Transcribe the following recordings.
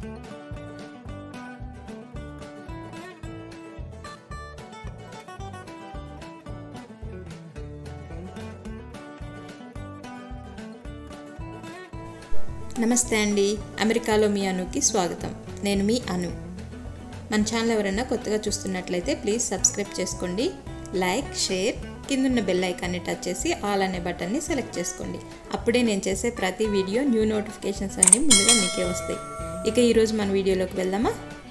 నమస్తే అండి అమెరికాలో మీ అనుకి స్వాగతం నేను మీ అను మన ఛానల్ ఎవరైనా కొత్తగా చూస్తున్నట్లయితే ప్లీజ్ సబ్స్క్రైబ్ చేసుకోండి లైక్ షేర్ కిందున్న బెల్ ఐకాన్ని టచ్ చేసి ఆల్ అనే బటన్ని సెలెక్ట్ చేసుకోండి అప్పుడే నేను చేసే ప్రతి వీడియో న్యూ నోటిఫికేషన్స్ అన్నీ ముందుగా మీకే వస్తాయి ఇక ఈరోజు మన వీడియోలోకి వెళ్దామా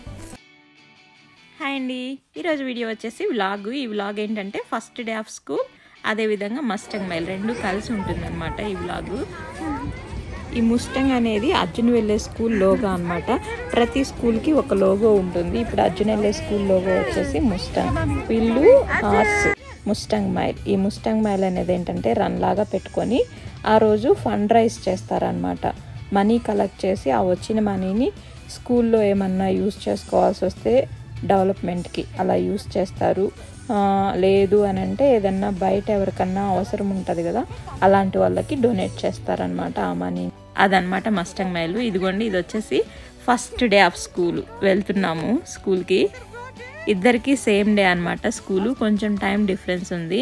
హాయ్ అండి ఈరోజు వీడియో వచ్చేసి వ్లాగ్ ఈ వ్లాగ్ ఏంటంటే ఫస్ట్ డే ఆఫ్ స్కూల్ అదేవిధంగా మస్టంగ్ మైల్ రెండు కలిసి ఉంటుందన్నమాట ఈ వ్లాగు ఈ ముస్టంగ్ అనేది అర్జున్ వెళ్ళే స్కూల్ లోగో అనమాట ప్రతి స్కూల్కి ఒక లోగో ఉంటుంది ఇప్పుడు అర్జున్ వెళ్ళే స్కూల్ లోగో వచ్చేసి ముస్టంగ్ వీళ్ళు హార్స్ ముస్టంగ్ మైల్ ఈ ముస్టంగ్ మైల్ అనేది ఏంటంటే రన్ లాగా పెట్టుకొని ఆ రోజు ఫండ్ రైజ్ చేస్తారనమాట మనీ కలెక్ట్ చేసి ఆ వచ్చిన మనీని స్కూల్లో ఏమన్నా యూస్ చేసుకోవాల్సి వస్తే డెవలప్మెంట్కి అలా యూస్ చేస్తారు లేదు అని అంటే ఏదన్నా బయట ఎవరికన్నా అవసరం ఉంటుంది కదా అలాంటి వాళ్ళకి డొనేట్ చేస్తారనమాట ఆ మనీ అదనమాట మస్టంగ్ మైలు ఇదిగోండి ఇది వచ్చేసి ఫస్ట్ డే ఆఫ్ స్కూల్ వెళ్తున్నాము స్కూల్కి ఇద్దరికి సేమ్ డే అనమాట స్కూలు కొంచెం టైం డిఫరెన్స్ ఉంది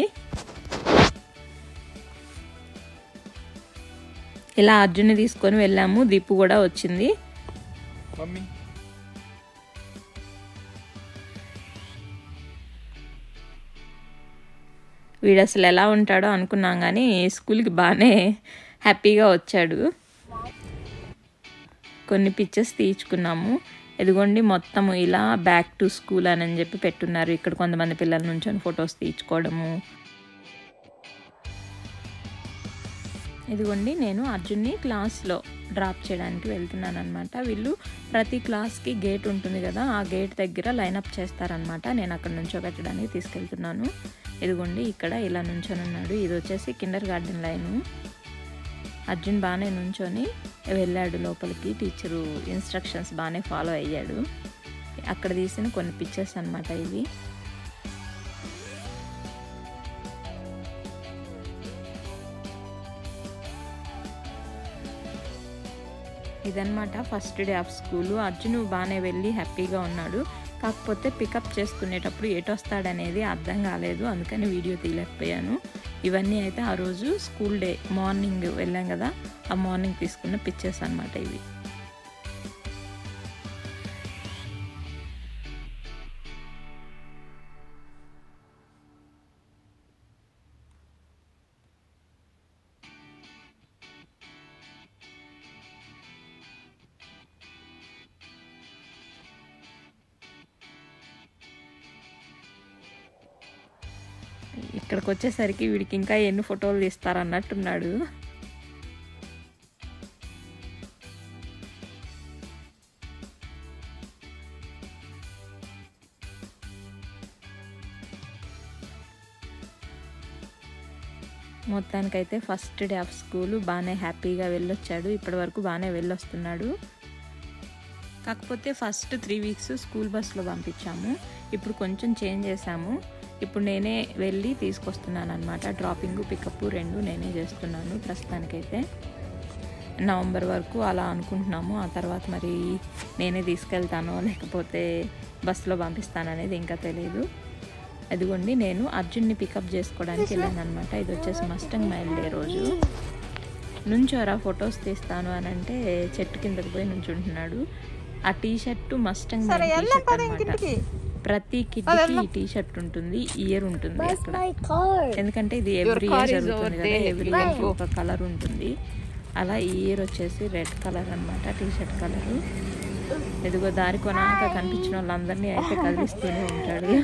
ఇలా అర్జున్ని తీసుకొని వెళ్ళాము దీపు కూడా వచ్చింది మమ్మీ వీడు అసలు ఎలా ఉంటాడో అనుకున్నాం కానీ స్కూల్కి బాగానే హ్యాపీగా వచ్చాడు కొన్ని పిక్చర్స్ తీయించుకున్నాము ఎదుగోండి మొత్తం ఇలా బ్యాక్ టు స్కూల్ అని చెప్పి పెట్టున్నారు ఇక్కడ కొంతమంది పిల్లల నుంచి ఫొటోస్ తీయించుకోవడము ఇదిగోండి నేను అర్జున్ని క్లాస్లో డ్రాప్ చేయడానికి వెళ్తున్నాను అనమాట వీళ్ళు ప్రతి క్లాస్కి గేట్ ఉంటుంది కదా ఆ గేట్ దగ్గర లైనప్ చేస్తారనమాట నేను అక్కడ నుంచో పెట్టడానికి తీసుకెళ్తున్నాను ఇదిగోండి ఇక్కడ ఇలా నుంచొని ఉన్నాడు ఇది వచ్చేసి కిండర్ గార్డెన్ లైను అర్జున్ బాగానే నుంచొని వెళ్ళాడు లోపలికి టీచరు ఇన్స్ట్రక్షన్స్ బాగానే ఫాలో అయ్యాడు అక్కడ తీసిన కొన్ని పిక్చర్స్ అనమాట ఇవి ఇదనమాట first day of school Arjun బాగానే వెళ్ళి హ్యాపీగా ఉన్నాడు కాకపోతే పికప్ చేసుకునేటప్పుడు ఎటొస్తాడనేది అర్థం కాలేదు అందుకని వీడియో తీయలేకపోయాను ఇవన్నీ అయితే ఆ రోజు స్కూల్ డే మార్నింగ్ వెళ్ళాం కదా ఆ మార్నింగ్ తీసుకున్న పిక్చర్స్ అనమాట ఇవి ఇక్కడికి వచ్చేసరికి వీడికి ఇంకా ఎన్ని ఫోటోలు తీస్తారన్నట్టున్నాడు మొత్తానికైతే ఫస్ట్ డే ఆఫ్ స్కూల్ బాగానే హ్యాపీగా వెళ్ళొచ్చాడు ఇప్పటి వరకు బాగానే వెళ్ళొస్తున్నాడు కాకపోతే ఫస్ట్ త్రీ వీక్స్ స్కూల్ బస్లో పంపించాము ఇప్పుడు కొంచెం చేంజ్ చేసాము ఇప్పుడు నేనే వెళ్ళి తీసుకొస్తున్నాను అనమాట డ్రాపింగ్ పికప్ రెండు నేనే చేస్తున్నాను ప్రస్తుతానికైతే నవంబర్ వరకు అలా అనుకుంటున్నాము ఆ తర్వాత మరి నేనే తీసుకెళ్తానో లేకపోతే బస్సులో పంపిస్తాను అనేది ఇంకా తెలియదు అదిగోండి నేను అర్జున్ని పికప్ చేసుకోవడానికి వెళ్ళాను అనమాట ఇది వచ్చేసి మస్టంగ్ మైల్ డే రోజు నుంచోరా ఫొటోస్ తీస్తాను అని అంటే చెట్టు కిందకి పోయి నుంచుంటున్నాడు ఆ T shirt Mustang mile T shirt అనమాట ప్రతి కిడ్కి ఈ టీ షర్ట్ ఉంటుంది ఇయర్ ఉంటుంది అక్కడ ఎందుకంటే ఇది ఎవ్రీ ఇయర్ జరుగుతుంది కదా ఎవ్రీ ఇయర్ ఒక కలర్ ఉంటుంది అలా ఈ ఇయర్ వచ్చేసి రెడ్ కలర్ అనమాట టీ షర్ట్ కలర్ ఎదుగో దారి కొనాక కనిపించిన వాళ్ళందరినీ అయితే కదిలిస్తూనే ఉంటాడు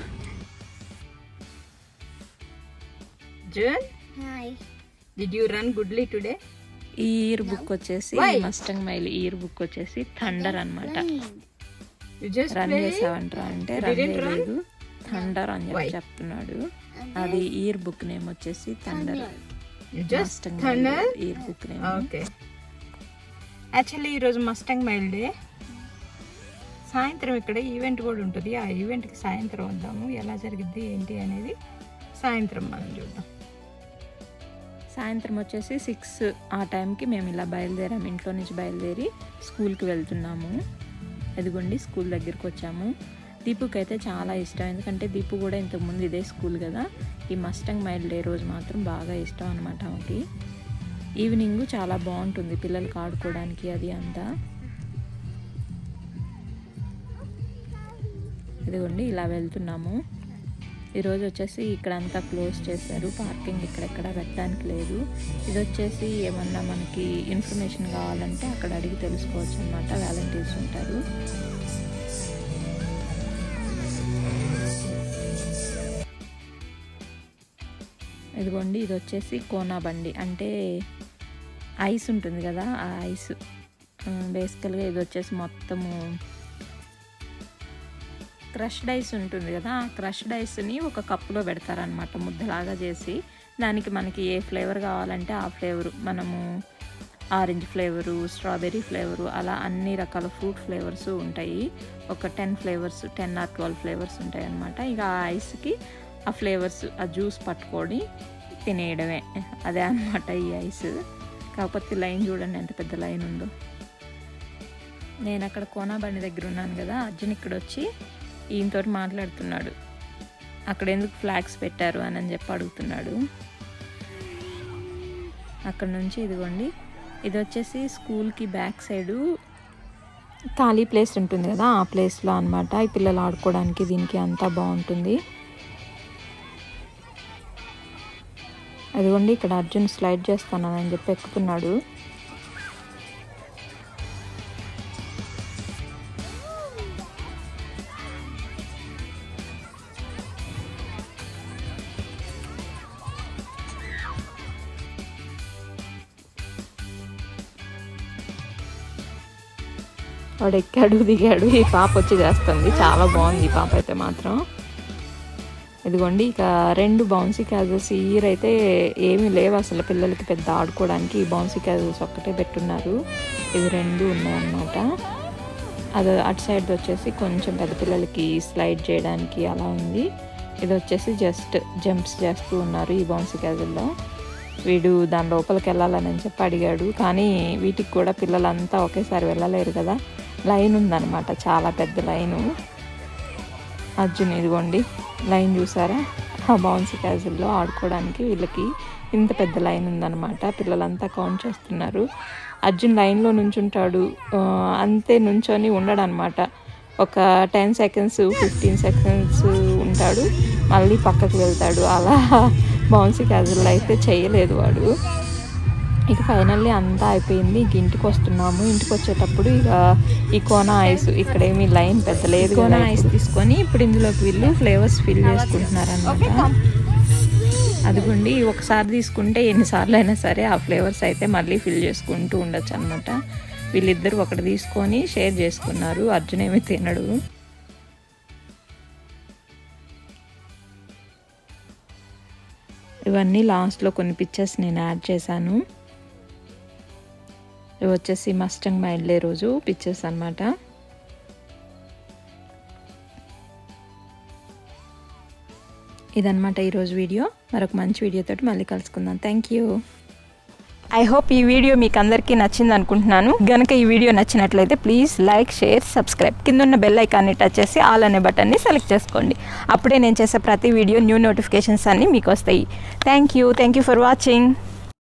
June, Hi. did you run goodly today? ఈ ఇయర్ బుక్ వచ్చేసి మస్టంగ్ మైల్ ఇయర్ బుక్ వచ్చేసి థండర్ అనమాట You just రన్ play? చేసావంటరా అంటే రన్ చేయలేదు థండర్ అని చెప్పి చెప్తున్నాడు అది ఇయర్ బుక్ నేమ్ వచ్చేసి thunder You just Mustang thunder? Yearbook name okay actually ఈరోజు మస్టంగ్ మైల్ డే సాయంత్రం ఇక్కడ ఈవెంట్ కూడా ఉంటుంది ఆ ఈవెంట్కి సాయంత్రం వద్దాము ఎలా జరిగిద్ది ఏంటి అనేది సాయంత్రం మనం చూద్దాం సాయంత్రం వచ్చేసి సిక్స్ ఆ టైంకి మేము ఇలా బయలుదేరాము ఇంట్లో నుంచి బయలుదేరి స్కూల్కి వెళ్తున్నాము ఇదిగోండి స్కూల్ దగ్గరికి వచ్చాము దీపుకి అయితే చాలా ఇష్టం ఎందుకంటే దీపు కూడా ఇంతకుముందు ఇదే స్కూల్ కదా ఈ మస్టంగ్ మైల్ డే రోజు మాత్రం బాగా ఇష్టం అనమాట ఆమెకి ఈవినింగ్ చాలా బాగుంటుంది పిల్లలకి ఆడుకోవడానికి అది అంతా ఇదిగోండి ఇలా వెళ్తున్నాము ఈరోజు వచ్చేసి ఇక్కడ అంతా క్లోజ్ చేశారు పార్కింగ్ ఇక్కడెక్కడ పెట్టడానికి లేదు ఇది వచ్చేసి ఏమన్నా మనకి ఇన్ఫర్మేషన్ కావాలంటే అక్కడ అడిగి తెలుసుకోవచ్చు అనమాట వాలంటీర్స్ ఉంటారు ఇదిగోండి ఇది వచ్చేసి కోనా బండి అంటే ఐస్ ఉంటుంది కదా ఆ ఐస్ బేసికల్గా ఇది వచ్చేసి మొత్తము క్రష్డ్ ఐస్ ఉంటుంది కదా ఆ క్రష్డ్ ఐస్ని ఒక కప్పులో పెడతారనమాట ముద్దలాగా చేసి దానికి మనకి ఏ ఫ్లేవర్ కావాలంటే ఆ ఫ్లేవరు మనము ఆరెంజ్ ఫ్లేవరు స్ట్రాబెర్రీ ఫ్లేవరు అలా అన్ని రకాల ఫ్రూట్ ఫ్లేవర్స్ ఉంటాయి ఒక ten flavours ten or twelve flavours ఉంటాయి అనమాట ఇక ఆ ఐస్కి ఆ ఫ్లేవర్స్ ఆ జ్యూస్ పట్టుకొని తినేయడమే అదే అనమాట ఈ ఐస్ కాకపోతే లైన్ చూడండి ఎంత పెద్ద లైన్ ఉందో నేను అక్కడ కోనా బండి దగ్గర ఉన్నాను కదా అర్జున్ ఇక్కడ వచ్చి ఈయనతో మాట్లాడుతున్నాడు అక్కడ ఎందుకు ఫ్లాగ్స్ పెట్టారు అని అని చెప్పి అడుగుతున్నాడు అక్కడ నుంచి ఇదిగోండి ఇది వచ్చేసి స్కూల్కి బ్యాక్ సైడు ఖాళీ ప్లేస్ ఉంటుంది కదా ఆ ప్లేస్లో అనమాట ఈ పిల్లలు ఆడుకోవడానికి దీనికి అంతా బాగుంటుంది అదిగోండి ఇక్కడ అర్జున్ స్లైడ్ చేస్తానని చెప్పి ఎక్కుతున్నాడు వాడు ఎక్కాడు దిగాడు ఈ పాప వచ్చి చేస్తుంది చాలా బాగుంది ఈ పాప అయితే మాత్రం ఇదిగోండి ఇక రెండు బౌన్సీ క్యాజల్స్ ఈ ఇయర్ అయితే ఏమీ లేవు అసలు పిల్లలకి పెద్ద ఆడుకోవడానికి ఈ బౌన్సీ క్యాజల్స్ ఒక్కటే పెట్టున్నారు ఇవి రెండు ఉన్నాయన్నమాట అది అటు సైడ్ వచ్చేసి కొంచెం పెద్ద పిల్లలకి స్లైడ్ చేయడానికి అలా ఉంది ఇది వచ్చేసి జస్ట్ జంప్స్ చేస్తూ ఉన్నారు ఈ బౌన్సీ క్యాజల్లో వీడు దాని లోపలికి వెళ్ళాలని చెప్పి అడిగాడు కానీ వీటికి కూడా పిల్లలంతా ఒకేసారి వెళ్ళలేరు కదా లైన్ ఉందన్నమాట చాలా పెద్ద లైను అర్జున్ ఇదిగోండి లైన్ చూసారా ఆ బౌన్సీ క్యాజుల్లో ఆడుకోవడానికి వీళ్ళకి ఇంత పెద్ద లైన్ ఉందన్నమాట పిల్లలంతా కౌంట్ చేస్తున్నారు అర్జున్ లైన్లో నుంచుంటాడు ఆ, అంతే నుంచొని ఉండడు అనమాట ఒక టెన్ సెకండ్స్ ఫిఫ్టీన్ సెకండ్స్ ఉంటాడు మళ్ళీ పక్కకు వెళ్తాడు అలా బౌన్సీ క్యాజుల్లో అయితే చేయలేదు వాడు ఇక ఫైనల్లీ అంతా అయిపోయింది ఇంక ఇంటికి వస్తున్నాము ఇంటికి వచ్చేటప్పుడు ఇక ఈ కోనా ఐస్ ఇక్కడ ఏమి లైన్ పెద్ద లేదు కోనా ఐస్ తీసుకొని ఇప్పుడు ఇందులోకి వీళ్ళు ఫ్లేవర్స్ ఫిల్ చేసుకుంటున్నారు అనమాట అదిగోండి ఒకసారి తీసుకుంటే ఎన్నిసార్లు అయినా సరే ఆ ఫ్లేవర్స్ అయితే మళ్ళీ ఫిల్ చేసుకుంటూ ఉండొచ్చు అనమాట వీళ్ళిద్దరు ఒకటి తీసుకొని షేర్ చేసుకున్నారు అర్జున్ ఏమి తినడు ఇవన్నీ లాస్ట్లో కొన్ని పిక్చర్స్ నేను యాడ్ చేశాను ఇవి వచ్చేసి మస్టంగ్ మైల్డే రోజు పిక్చర్స్ అనమాట ఇదనమాట ఈరోజు వీడియో మరొక మంచి వీడియోతో మళ్ళీ కలుసుకుందాం థ్యాంక్ యూ ఐ హోప్ ఈ వీడియో మీకు అందరికీ నచ్చింది అనుకుంటున్నాను గనక ఈ వీడియో నచ్చినట్లయితే ప్లీజ్ లైక్ షేర్ సబ్స్క్రైబ్ కింద ఉన్న బెల్ ఐకాన్ని టచ్ చేసి ఆల్ అనే బటన్ని సెలెక్ట్ చేసుకోండి అప్పుడే నేను చేసే ప్రతి వీడియో న్యూ నోటిఫికేషన్స్ అన్నీ మీకు వస్తాయి thank you thank you for watching